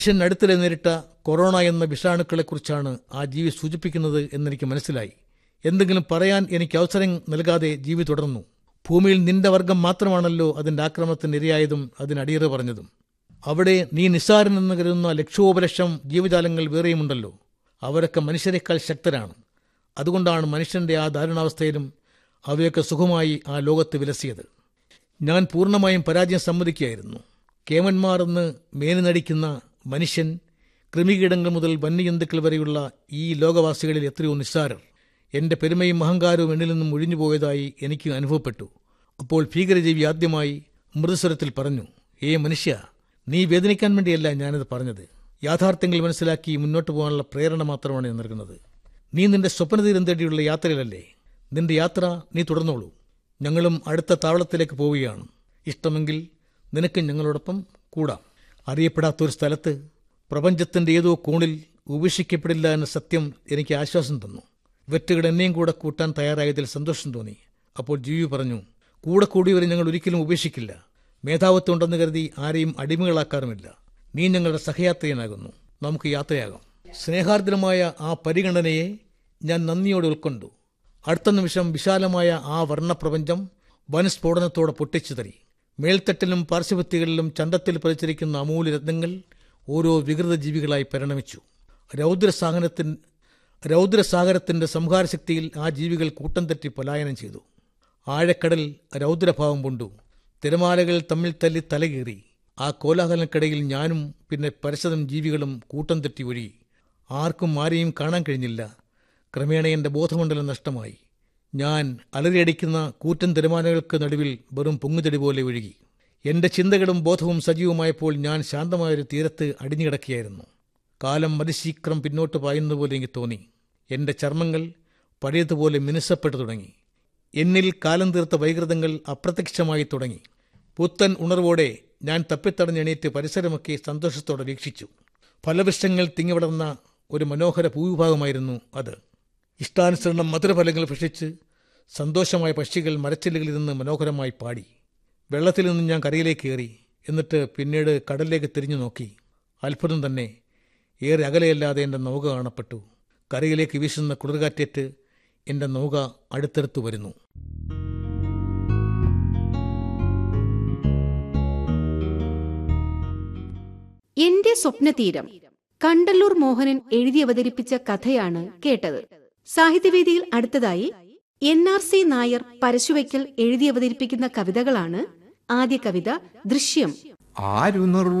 മനുഷ്യൻ അടുത്തിടെ നേരിട്ട കൊറോണ എന്ന വിഷാണുക്കളെക്കുറിച്ചാണ് ആ ജീവി സൂചിപ്പിക്കുന്നത് എന്നെനിക്ക് മനസ്സിലായി എന്തെങ്കിലും പറയാൻ എനിക്ക് അവസരം നൽകാതെ ജീവി തുടർന്നു ഭൂമിയിൽ നിന്റെ വർഗം മാത്രമാണല്ലോ അതിന്റെ ആക്രമണത്തിന് ഇരയായതും അതിനടിയറ പറഞ്ഞതും അവിടെ നീ നിസ്സാരനെന്ന് കരുതുന്ന ലക്ഷോപലക്ഷം ജീവജാലങ്ങൾ വേറെയുമുണ്ടല്ലോ അവരൊക്കെ മനുഷ്യരെക്കാൾ ശക്തരാണ് അതുകൊണ്ടാണ് മനുഷ്യന്റെ ആ ദാരുണാവസ്ഥയിലും അവയൊക്കെ സുഖമായി ആ ലോകത്ത് വിലസിയത് ഞാൻ പൂർണ്ണമായും പരാജയം സമ്മതിക്കുകയായിരുന്നു കേമന്മാർ എന്ന് മേനി നടിക്കുന്ന മനുഷ്യൻ കൃമികീടങ്ങൾ മുതൽ വന്യജന്തുക്കൾ വരെയുള്ള ഈ ലോകവാസികളിൽ എത്രയോ നിസ്സാരർ എന്റെ പെരുമയും അഹങ്കാരവും എന്നിൽ നിന്നും ഒഴിഞ്ഞുപോയതായി എനിക്ക് അനുഭവപ്പെട്ടു അപ്പോൾ ഭീകരജീവി ആദ്യമായി മൃദുസ്വരത്തിൽ പറഞ്ഞു ഏ മനുഷ്യ നീ വേദനിക്കാൻ വേണ്ടിയല്ല ഞാനത് പറഞ്ഞത് യാഥാർത്ഥ്യങ്ങൾ മനസ്സിലാക്കി മുന്നോട്ട് പോകാനുള്ള പ്രേരണ മാത്രമാണ് ഞാൻ നൽകുന്നത് നീ നിന്റെ സ്വപ്നതീരം തേടിയുള്ള യാത്രയിലല്ലേ നിന്റെ യാത്ര നീ തുടർന്നോളൂ ഞങ്ങളും അടുത്ത താവളത്തിലേക്ക് പോവുകയാണ് ഇഷ്ടമെങ്കിൽ നിനക്ക് ഞങ്ങളോടൊപ്പം കൂടാം അറിയപ്പെടാത്തൊരു സ്ഥലത്ത് പ്രപഞ്ചത്തിന്റെ ഏതോ കോണിൽ ഉപേക്ഷിക്കപ്പെടില്ല എന്ന സത്യം എനിക്ക് ആശ്വാസം തന്നു വെറ്റുകൾ എന്നെയും കൂടെ കൂട്ടാൻ തയ്യാറായതിൽ സന്തോഷം തോന്നി അപ്പോൾ ജീവി പറഞ്ഞു കൂടെ കൂടിയവരെ ഞങ്ങൾ ഒരിക്കലും ഉപേക്ഷിക്കില്ല മേധാവിത്വം ഉണ്ടെന്ന് കരുതി ആരെയും അടിമകളാക്കാറുമില്ല നീ ഞങ്ങളുടെ സഹയാത്രിയനാകുന്നു നമുക്ക് യാത്രയാകാം സ്നേഹാർദ്രമായ ആ പരിഗണനയെ ഞാൻ നന്ദിയോടെ ഉൾക്കൊണ്ടു അടുത്ത നിമിഷം വിശാലമായ ആ വർണ്ണപ്രപഞ്ചം വനസ്ഫോടനത്തോടെ പൊട്ടിച്ചു തരി മേൽത്തട്ടിലും പാർശ്വഭിത്തികളിലും ചന്തത്തിൽ പതിച്ചിരിക്കുന്ന അമൂല്യ രത്നങ്ങൾ ഓരോ വികൃത ജീവികളായി പരിണമിച്ചു രൗദ്രസാഗരത്തിൻ രൗദ്രസാഗരത്തിന്റെ സംഹാരശക്തിയിൽ ആ ജീവികൾ കൂട്ടം തെറ്റി പലായനം ചെയ്തു ആഴക്കടൽ രൗദ്രഭാവം കൊണ്ടു തിരമാലകൾ തമ്മിൽ തല്ലി തലകീറി ആ കോലാഹലത്തിനിടയിൽ ഞാനും പിന്നെ പരശതം ജീവികളും കൂട്ടം തെറ്റി ഒഴുകി ആർക്കും ആരെയും കാണാൻ കഴിഞ്ഞില്ല ക്രമേണ എന്റെ ബോധമണ്ഡലം നഷ്ടമായി ഞാൻ അലറിയടിക്കുന്ന കൂറ്റൻ തിരമാലകൾക്ക് നടുവിൽ വെറും പൊങ്ങുതടി പോലെ ഒഴുകി എന്റെ ചിന്തകളും ബോധവും സജീവമായപ്പോൾ ഞാൻ ശാന്തമായൊരു തീരത്ത് അടിഞ്ഞുകിടക്കുകയായിരുന്നു കാലം മതിശീക്രം പിന്നോട്ട് പായുന്നത് പോലെ എനിക്ക് തോന്നി എന്റെ ചർമ്മങ്ങൾ പഴയതുപോലെ മിനുസപ്പെട്ടു തുടങ്ങി എന്നിൽ കാലം തീർത്ത വൈകൃതങ്ങൾ അപ്രത്യക്ഷമായി തുടങ്ങി പുത്തൻ ഉണർവോടെ ഞാൻ തപ്പിത്തടഞ്ഞെണീറ്റ് പരിസരമൊക്കെ സന്തോഷത്തോടെ വീക്ഷിച്ചു ഫലവൃക്ഷങ്ങൾ തിങ്ങിവിടർന്ന ഒരു മനോഹര ഭൂവിഭാഗമായിരുന്നു അത് ഇഷ്ടാനുസരണം മധുരഫലങ്ങൾ ഭക്ഷിച്ച് സന്തോഷമായ പക്ഷികൾ മരച്ചില്ലുകളിൽ നിന്ന് മനോഹരമായി പാടി വെള്ളത്തിൽ നിന്ന് ഞാൻ കരയിലേക്ക് കയറി എന്നിട്ട് പിന്നീട് കടലിലേക്ക് തിരിഞ്ഞു നോക്കി അത്ഭുതം തന്നെ ഏറെ അകലെയല്ലാതെ എൻ്റെ നൗക കാണപ്പെട്ടു കരയിലേക്ക് വീശുന്ന കുളിർകാറ്റേറ്റ് എൻ്റെ നൗക അടുത്തടുത്ത് വരുന്നു എന്റെ സ്വപ്നതീരം കണ്ടല്ലൂർ മോഹനൻ എഴുതി അവതരിപ്പിച്ച കഥയാണ് കേട്ടത് സാഹിത്യവേദിയിൽ അടുത്തതായി N R C Nair Parasuvaikkal എഴുതി അവതരിപ്പിക്കുന്ന കവിതകളാണ് ആദ്യ കവിത ദൃശ്യം ആരു